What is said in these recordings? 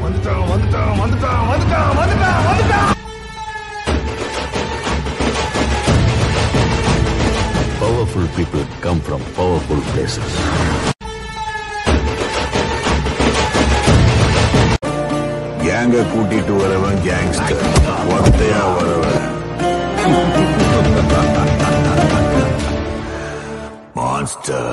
வந்துட்டான் வந்துட்டான் வந்துட்டான் வந்துட்டான் வந்துட்டான் வந்துட்டான் Powerful people come from powerful places. கேங்க கூட்டிட்டு வரவன் கேங்ஸ்டர் ஒத்தையா வரவன் மான்ஸ்டர்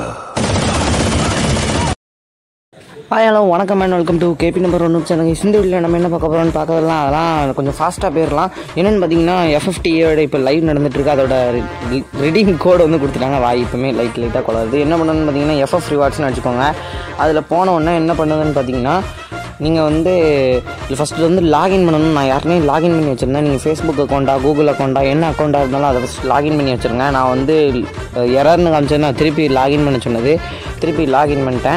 ஹாய் ஹலோ வணக்கம் man welcome to KB number ஒன்று சேனல் இந்த வீடியோவில் நம்ம என்ன பார்க்க போகிறோம்னு பார்க்கறதுலாம் அதெல்லாம் கொஞ்சம் ஃபாஸ்ட்டாக போயிடலாம் என்னென்னு பார்த்தீங்கன்னா எஃப்எஃப்டியோட இப்போ லைவ் நடந்துட்டுருக்கு அதோட ரெடீம் கோடு வந்து கொடுத்துட்டாங்க வாய் இப்போமே லைட் லைட்டாக குளருது என்ன பண்ணணும்னு பார்த்தீங்கன்னா எஃப்எஃப் ரிவார்ட்ஸ்னு வச்சுக்கோங்க அதில் போன உடனே என்ன பண்ணுதுன்னு பார்த்தீங்கன்னா நீங்கள் வந்து இது ஃபஸ்ட்டு வந்து லாகின் பண்ணணும் நான் யாருனே லாகின் பண்ணி வச்சுருந்தேன் நீங்கள் ஃபேஸ்புக் அக்கௌண்ட்டா கூகுள் அக்கௌண்ட்டா என்ன அக்கௌண்ட்டாக இருந்தாலும் அதை ஃபஸ்ட் லாகின் பண்ணி வச்சுருங்க நான் வந்து எரர்னு காமிச்சது நான் திருப்பி லாகின் பண்ண சொன்னது திருப்பி லாகின் பண்ணிட்டேன்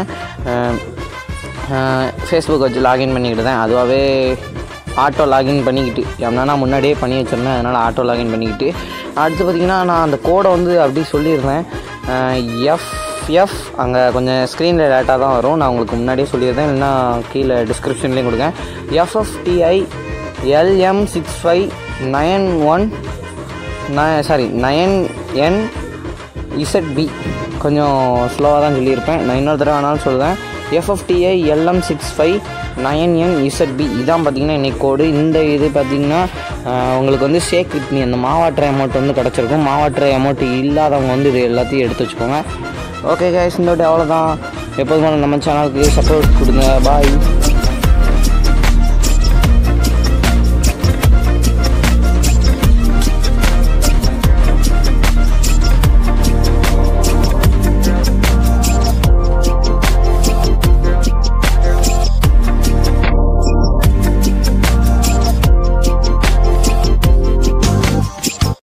ஃபேஸ்புக் வச்சு லாகின் பண்ணிக்கிட்டு தான் அதுவாகவே ஆட்டோ லாகின் பண்ணிக்கிட்டு ஏன்னா நான் முன்னாடியே பண்ணி வச்சுருந்தேன் அதனால் ஆட்டோ லாகின் பண்ணிக்கிட்டு அடுத்து பார்த்திங்கன்னா நான் அந்த கோடை வந்து அப்படி சொல்லியிருந்தேன் எஃப் எஃப் அங்கே கொஞ்சம் ஸ்க்ரீனில் டேட்டா தான் வரும் நான் உங்களுக்கு முன்னாடியே சொல்லியிருந்தேன் இல்லைன்னா கீழே டிஸ்கிரிப்ஷன்லேயும் கொடுங்க FFTI LM six five nine one sorry nine N ZB கொஞ்சம் ஸ்லோவாக தான் சொல்லியிருப்பேன் நான் இன்னொரு தடவை வேணாலும் சொல்லுவேன் FFTI LM six five nine N ZB இதான் பார்த்தீங்கன்னா இன்னைக்கு கோடு இந்த இது பார்த்தீங்கன்னா ஆஹ், உங்களுக்கு வந்து ஷேக் கிட்னி அந்த மாவாட்டுற அமௌண்ட் வந்து கிடச்சிருக்கும் மாவாட்டுற அமௌண்ட் இல்லாதவங்க வந்து இது எல்லாத்தையும் எடுத்து வச்சுக்கோங்க ஓகே கைஸ் இந்த வாட்டி அவ்வளோதான் எப்போதும் நம்ம சேனலுக்கு சப்போர்ட் கொடுங்க பாய்